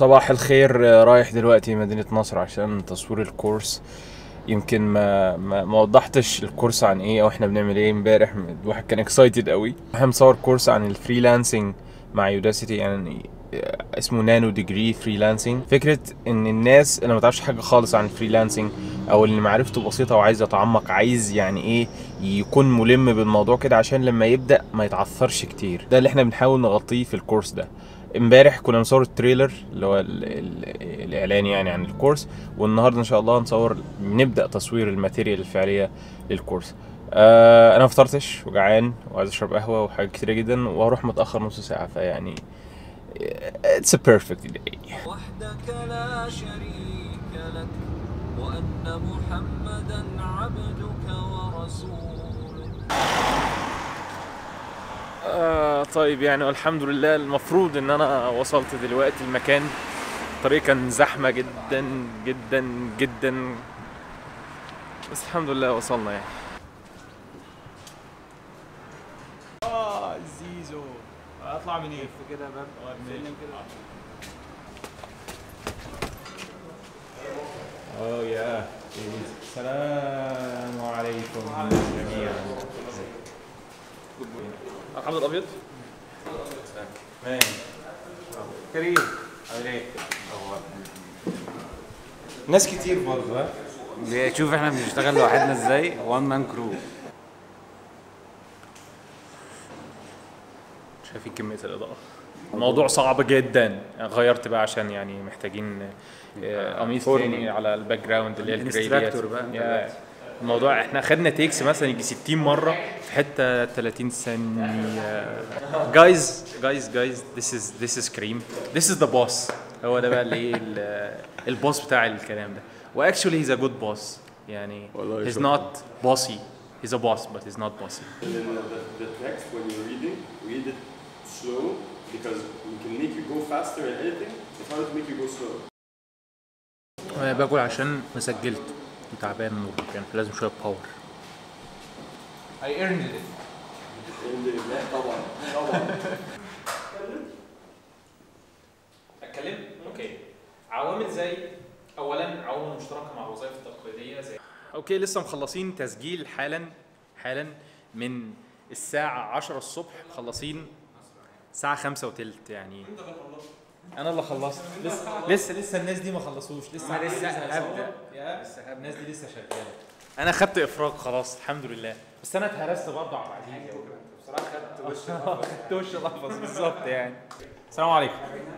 صباح الخير آه، رايح دلوقتي مدينة نصر عشان تصوير الكورس يمكن ما ما, ما وضحتش الكورس عن ايه او احنا بنعمل ايه امبارح الواحد كان اكسايتد قوي احنا مصور كورس عن الفريلانسنج مع يوداسيتي يعني آه، اسمه نانو ديجري فريلانسنج فكرة ان الناس اللي ما تعرفش حاجة خالص عن الفريلانسنج او اللي معرفته بسيطة وعايز يتعمق عايز يعني ايه يكون ملم بالموضوع كده عشان لما يبدأ ما يتعثرش كتير ده اللي احنا بنحاول نغطيه في الكورس ده امبارح كنا نصور التريلر اللي هو ال ال الاعلان يعني عن الكورس والنهارده ان شاء الله نصور نبدا تصوير الماتيريال الفعليه للكورس آه انا ما فطرتش وجعان وعايز اشرب قهوه وحاجات كتيره جدا وهروح متاخر نص ساعه فيعني it's a perfect day وحدك لا شريك لك وأن محمدا عبدك ورسولك آه طيب يعني الحمد لله المفروض ان انا وصلت دلوقتي المكان الطريق كان زحمه جدا جدا جدا بس الحمد لله وصلنا يعني اه زيزو اطلع من ايه كده باب اوه يا السلام عليكم جميعا محمد الابيض مان كريم عامل ايه ناس كتير برضه ها شوف احنا بنشتغل لوحدنا ازاي وان مان كرو شايفين كمية الإضاءة الموضوع صعب جدا غيرت بقى عشان يعني محتاجين آه، قميص تاني على الباك جراوند اللي هي الجراي ديت. Instructor بقى انت يا- الموضوع احنا خدنا تيكس مثلا يجي 60 مرة في حتة 30 ثانية جايز جايز جايز this is this is كريم this is the boss هو ده بقى اللي ايه ال- البوس بتاع الكلام ده واكشولي he's a good boss يعني he's not bossy he's a boss but he's not bossy And then the, the text, when you're reading, read it slow because we can make you go faster in editing. It's hard to make you go slow. انا باكل عشان ما سجلت وتعبان ومرهق يعني لازم شويه باور I earned it الحمد لله طبعا طبعا اتكلم اوكي عوامل زي اولا عوامل مشتركه مع الوظائف التقليديه زي اوكي لسه مخلصين تسجيل حالا حالا من الساعه 10 الصبح مخلصين الساعه 5 وتلت يعني انا اللي خلصت لسه لسه لسه الناس دي ما خلصوش لسه لسه هبدا لسه الناس دي لسه شغاله انا خدت افراج خلاص الحمد لله بس انا اتهرست برضه على العزيز بصراحه خدت وش خدت وش الاحفظ بالظبط يعني السلام عليكم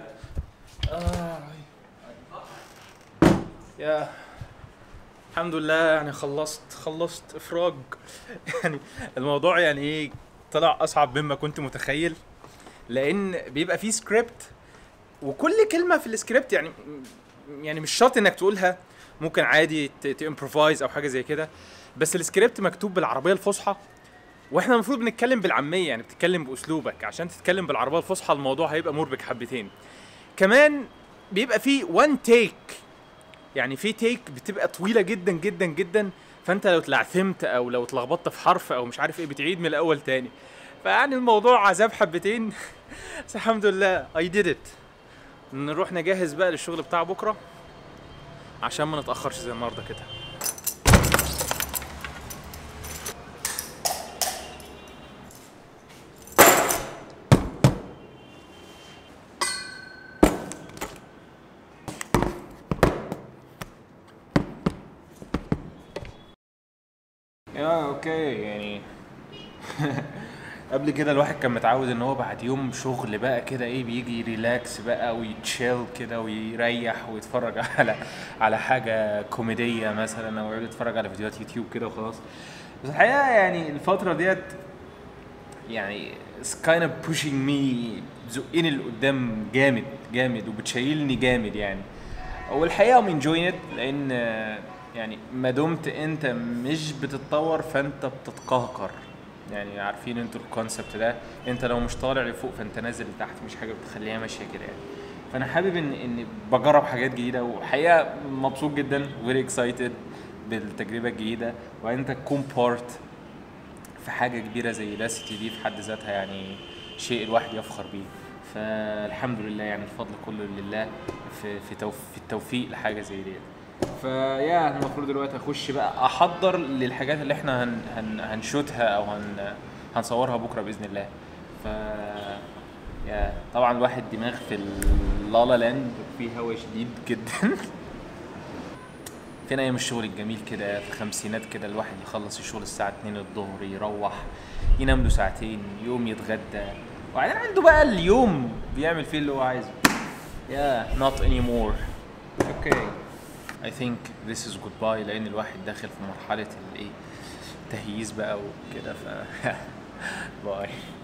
يا الحمد لله يعني خلصت خلصت افراج يعني الموضوع يعني ايه طلع اصعب مما كنت متخيل لان بيبقى فيه سكريبت وكل كلمه في السكريبت يعني يعني مش شرط انك تقولها ممكن عادي تمبروفايز او حاجه زي كده بس السكريبت مكتوب بالعربيه الفصحى واحنا المفروض بنتكلم بالعاميه يعني بتتكلم باسلوبك عشان تتكلم بالعربيه الفصحى الموضوع هيبقى مربك حبتين كمان بيبقى فيه وان تيك يعني في تيك بتبقى طويله جدا جدا جدا فانت لو اتلعثمت او لو اتلخبطت في حرف او مش عارف ايه بتعيد من الاول تاني فيعني الموضوع عذاب حبتين بس الحمد لله اي ديد ات نروح نجهز بقى للشغل بتاع بكره عشان ما نتاخرش زي النهارده كده يا اوكي يعني قبل كده الواحد كان متعود ان هو بعد يوم شغل بقى كده ايه بيجي ريلاكس بقى ويتشيل كده ويريح ويتفرج على على حاجه كوميديه مثلا او يقعد يتفرج على فيديوهات يوتيوب كده وخلاص بس الحقيقه يعني الفتره ديت يعني it's kind of pushing me بتزقني لقدام جامد جامد وبتشيلني جامد يعني والحقيقه I'm enjoying it لان آه، يعني ما دمت انت مش بتتطور فانت بتتقهقر يعني عارفين انتوا الكونسبت ده انت لو مش طالع لفوق فانت نازل لتحت مش حاجه بتخليها ماشيه كده يعني فانا حابب ان ان بجرب حاجات جديده وحقيقه مبسوط جدا فيري اكسايتد بالتجربه الجديده وانت تكون بارت في حاجه كبيره زي داسيتي دي في حد ذاتها يعني شيء الواحد يفخر بيه فالحمد لله يعني الفضل كله لله في في, توف في التوفيق لحاجه زي دي فيا انا المفروض دلوقتي اخش بقى احضر للحاجات اللي احنا هن هن هنشوتها او هن هنصورها بكره باذن الله ف يا طبعا الواحد دماغ في اللالا لاند فيه هوا شديد جدا فين ايام الشغل الجميل كده في الخمسينات كده الواحد يخلص الشغل الساعه 2 الظهر يروح ينام له ساعتين يقوم يتغدى وبعدين عنده بقى اليوم بيعمل فيه اللي هو عايزه يا not anymore اوكي I think this is goodbye لان الواحد داخل في مرحله الايه تهييس بقى وكده ف باي